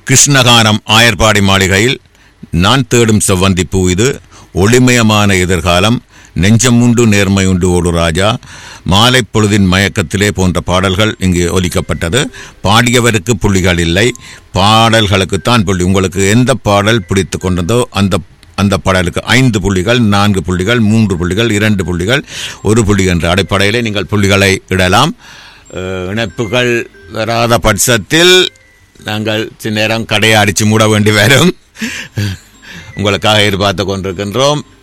கிருஷ்ணகானம் ஆயர்பாடி மாளிகையில் நான் தேடும் செவ்வந்தி பூ இது ஒளிமயமான எதிர்காலம் நெஞ்சமுண்டு நேர்மையுண்டு ஓடு ராஜா மாலை பொழுதின் மயக்கத்திலே போன்ற பாடல்கள் இங்கு ஒலிக்கப்பட்டது பாடியவருக்கு புள்ளிகள் இல்லை பாடல்களுக்குத்தான் புள்ளி உங்களுக்கு எந்த பாடல் பிடித்து கொண்டதோ அந்த அந்த பாடலுக்கு ஐந்து புள்ளிகள் நான்கு புள்ளிகள் மூன்று புள்ளிகள் இரண்டு புள்ளிகள் ஒரு புள்ளி என்ற அடிப்படையிலே நீங்கள் புள்ளிகளை இடலாம் அஹ், இணைப்புகள் வராத பட்சத்தில் நாங்கள் சில நேரம் கடையை அடித்து மூட வேண்டி வரும் உங்களுக்காக எதிர்பார்த்து கொண்டிருக்கின்றோம்